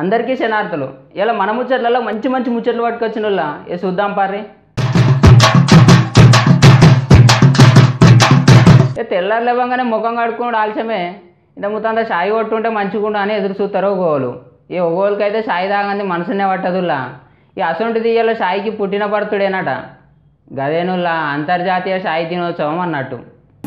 అందరికీ శనార్థులు ఇలా మన ముచ్చట్లలో మంచి మంచి ముచ్చట్లు పట్టుకొచ్చిన వాళ్ళ ఏ చూద్దాం పారి ఏ తెల్లారు లేవగానే ముఖం కడుక్కుని ఆలస్యమే ఇంత ముత్తంతా షాయి కొట్టుంటే మంచిగుండు అని ఎదురు చూస్తారు ఒగోలు ఈ ఒగోలుకి అయితే షాయి తాగంది మనసునే పట్టదుల్లా ఈ అసొంటి దియ్యలో షాయికి పుట్టిన పడుతుడేనట గదేనుల్లా అంతర్జాతీయ షాయి దినోత్సవం అన్నట్టు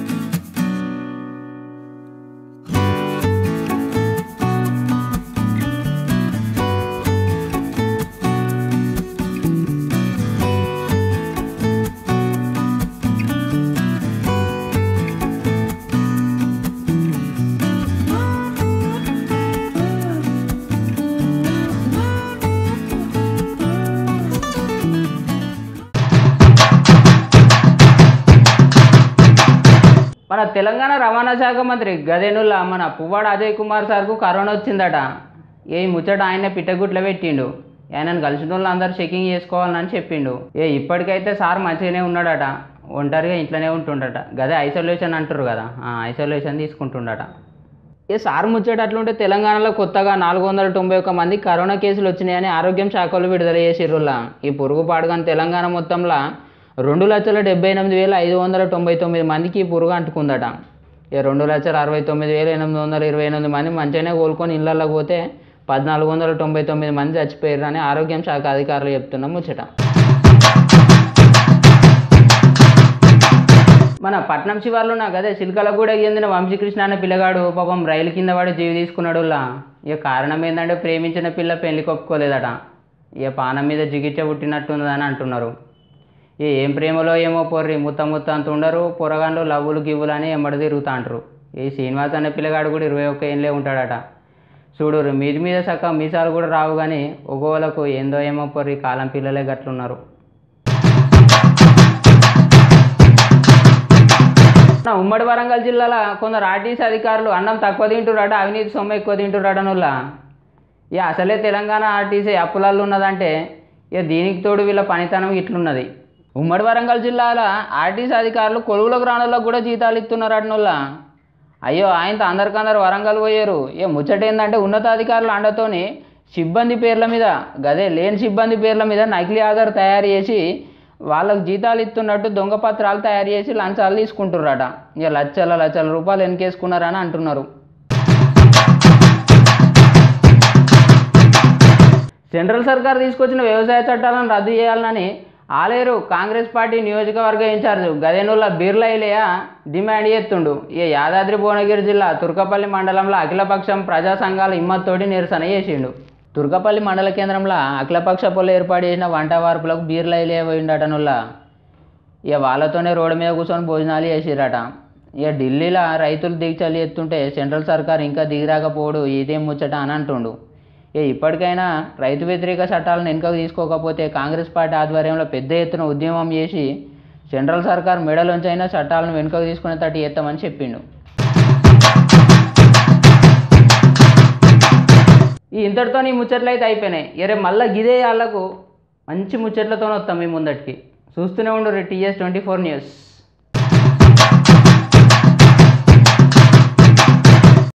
మన తెలంగాణ రవాణా శాఖ మంత్రి గదేనుల్లా మన పువ్వాడ అజయ్ కుమార్ సార్కు కరోనా వచ్చిందట ఏ ముచ్చట ఆయన పిట్టగుట్ల పెట్టిండు ఆయనను కలిసిన వాళ్ళు అందరూ చెకింగ్ చేసుకోవాలని చెప్పిండు ఏ ఇప్పటికైతే సార్ మంచిగానే ఉన్నాడట ఒంటరిగా ఇంట్లోనే ఉంటుండట గదే ఐసోలేషన్ అంటారు కదా ఐసోలేషన్ తీసుకుంటుండట ఏ సార్ ముచ్చట అట్లుంటే తెలంగాణలో కొత్తగా నాలుగు వందల తొంభై ఒక్క మంది కరోనా కేసులు వచ్చినాయని ఆరోగ్యం శాఖలు విడుదల చేసిర్రులా ఈ పురుగు పాడుగాని తెలంగాణ మొత్తంలో రెండు లక్షల డెబ్బై ఎనిమిది వేల ఐదు వందల తొంభై తొమ్మిది మందికి ఈ పురుగు అంటుకుందట ఇక రెండు లక్షల అరవై తొమ్మిది వేల ఎనిమిది వందల ఇరవై ఎనిమిది మంది మంచిగానే కోలుకొని ఇళ్ళల్లో పోతే పద్నాలుగు వందల తొంభై తొమ్మిది మంది చచ్చిపోయారని ఆరోగ్యం శాఖ అధికారులు చెప్తున్న ముచ్చట మన పట్నం శివార్లు నా కదే చిలకలగూడ చెందిన వంశీకృష్ణ అనే పిల్లగాడు పాపం రైలు కింద వాడు జీవి తీసుకున్నాడు ఇక కారణం ఏంటంటే ప్రేమించిన పిల్ల పెళ్లి కొప్పుకోలేదట ఇక పానం మీద జిగిచ్చ పుట్టినట్టుందని అంటున్నారు ఇక ఏం ప్రేమలో ఏమో పొర్రి ముత్త ముత్త అంత ఉండరు పొరగాన్లు లవ్వులు గివ్వులు అని ఎంబడి తిరుగుతా అంటారు ఈ శ్రీనివాస్ అనే పిల్లగాడు కూడా ఇరవై ఒక్క ఏళ్ళే ఉంటాడట చూడు మీది మీద సక్క మీసాలు కూడా రావు కానీ ఒక్కోళ్ళకు ఏందో ఏమో పొర్రి కాలం పిల్లలే గట్లున్నారు నా ఉమ్మడి వరంగల్ జిల్లాలో కొందరు ఆర్టీసీ అధికారులు అన్నం తక్కువ తింటున్నారట అవినీతి సొమ్ము ఎక్కువ తింటున్నారట నుల్ల ఇక అసలే తెలంగాణ ఆర్టీసీ అప్పులలో ఉన్నదంటే ఇక దీనికి తోడు వీళ్ళ పనితనం ఇట్లున్నది ఉమ్మడి వరంగల్ జిల్లాలో ఆర్టీసీ అధికారులు కొలువుల గ్రాణాలకు కూడా జీతాలు ఇస్తున్నారట నుల్ల అయ్యో ఆయనతో అందరికందరు వరంగల్ పోయారు ఇక ముచ్చట ఏంటంటే ఉన్నతాధికారుల అండతోని సిబ్బంది పేర్ల మీద గదే లేని సిబ్బంది పేర్ల మీద నకిలీ ఆధార్ తయారు చేసి వాళ్ళకు జీతాలు ఇస్తున్నట్టు దొంగ పత్రాలు తయారు చేసి లంచాలు తీసుకుంటుర్రట ఇక లక్షల లక్షల రూపాయలు వెనకేసుకున్నారని అంటున్నారు సెంట్రల్ సర్కార్ తీసుకొచ్చిన వ్యవసాయ చట్టాలను రద్దు చేయాలని ఆలేరు కాంగ్రెస్ పార్టీ నియోజకవర్గ ఇన్ఛార్జ్ గదేనుల్ల బిర్లైలయ డిమాండ్ చేస్తుండు ఈ యాదాద్రి భువనగిరి జిల్లా తుర్కపల్లి మండలంలో అఖిలపక్షం ప్రజా సంఘాల హిమ్మత్తోటి నిరసన చేసిండు తుర్కపల్లి మండల కేంద్రంలో అఖిలపక్ష పొల ఏర్పాటు చేసిన వంట వార్పులకు బీర్లైలే పోయిండటనుల్లా ఇక వాళ్ళతోనే రోడ్డు మీద కూర్చొని భోజనాలు చేసిరట ఇక ఢిల్లీలో రైతులు దిగచలి ఎత్తుంటే సెంట్రల్ సర్కార్ ఇంకా దిగిరాకపోడు ఇదేం ముచ్చట అని అంటుండు ఇక ఇప్పటికైనా రైతు వ్యతిరేక చట్టాలను వెనుకకు తీసుకోకపోతే కాంగ్రెస్ పార్టీ ఆధ్వర్యంలో పెద్ద ఎత్తున ఉద్యమం చేసి సెంట్రల్ సర్కార్ మెడలోంచైనా చట్టాలను వెనుకకు తీసుకునేటట్టు చేస్తామని చెప్పిండు ఈ ఇంతటితో ఈ ముచ్చట్లు అయితే అయిపోయినాయి ఇరే మళ్ళీ గిదే వాళ్ళకు మంచి ముచ్చట్లతో వస్తాం మీ ముందటికి చూస్తూనే ఉండు టీఎస్ ట్వంటీ ఫోర్ న్యూస్